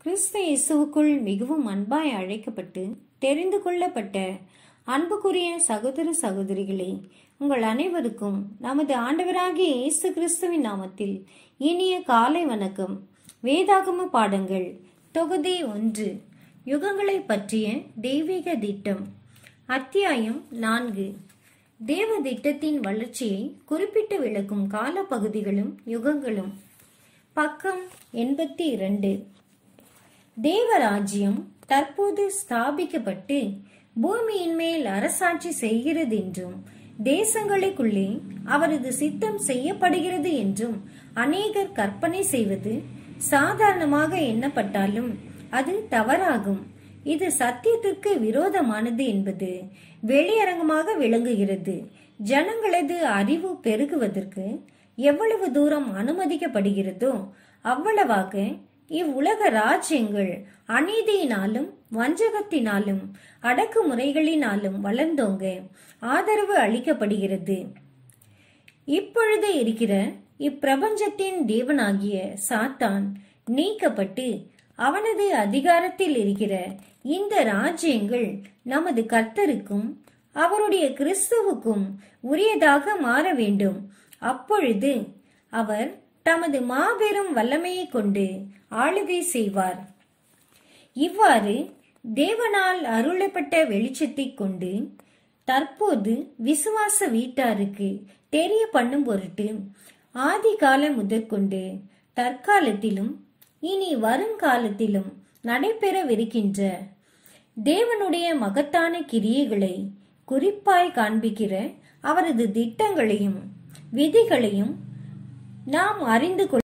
கிறிஸ்து இயேசுவுக்குள் மிகவும் அன்பாய் அழைக்கப்பட்டு தெரிந்து கொள்ளப்பட்ட அன்புக்குரிய சகோதர சகோதரிகளே உங்கள் அனைவருக்கும் நமது ஆண்டவராகிய இயேசு கிறிஸ்துவின் நாமத்தில் இனிய காலை வணக்கம் வேதாகம பாடங்கள் தொகுதி ஒன்று யுகங்களை பற்றிய தெய்வீக திட்டம் அத்தியாயம் நான்கு தேவ திட்டத்தின் வளர்ச்சியை குறிப்பிட்டு விளக்கும் காலப்பகுதிகளும் யுகங்களும் பக்கம் எண்பத்தி இரண்டு தேவராஜ்யம் தற்போது ஸ்தாபிக்கப்பட்டு பூமியின் மேல் அரசாட்சி செய்கிறது என்றும் தேசங்களுக்குள்ளே அவரது சித்தம் செய்யப்படுகிறது என்றும் அநேகர் கற்பனை செய்வது சாதாரணமாக எண்ணப்பட்டாலும் அது தவறாகும் இது சத்தியத்திற்கு விரோதமானது என்பது வெளியரங்கமாக விளங்குகிறது ஜனங்களது அறிவு பெருகுவதற்கு எவ்வளவு தூரம் அனுமதிக்கப்படுகிறதோ அவ்வளவாக இவ்வுலக ராஜ்யங்கள் அநீதியினாலும் வஞ்சகத்தினாலும் அடக்குமுறைகளினாலும் வளர்ந்தோங்க ஆதரவு அளிக்கப்படுகிறது இப்பொழுது இருக்கிற இப்பிரபஞ்சத்தின் தேவனாகிய சாத்தான் நீக்கப்பட்டு அவனது அதிகாரத்தில் இருக்கிற இந்த ராஜ்யங்கள் நமது கர்த்தருக்கும் அவருடைய கிறிஸ்துவுக்கும் உரியதாக மாற வேண்டும் அப்பொழுது அவர் தமது மாபெரும் வல்லமையை கொண்டு ஆளுகை செய்வார் இவ்வாறு தேவனால் அருளப்பட்ட வெளிச்சத்தை கொண்டு தற்போது விசுவாச வீட்டாருக்கு தெரிய பண்ணும் பொருட்டு ஆதி காலம் முதற்கொண்டு தற்காலத்திலும் இனி வருங்காலத்திலும் நடைபெறவிருக்கின்ற தேவனுடைய மகத்தான கிரியைகளை குறிப்பாய் காண்பிக்கிற அவரது திட்டங்களையும் விதிகளையும் நாம் அறிந்து கொள்ள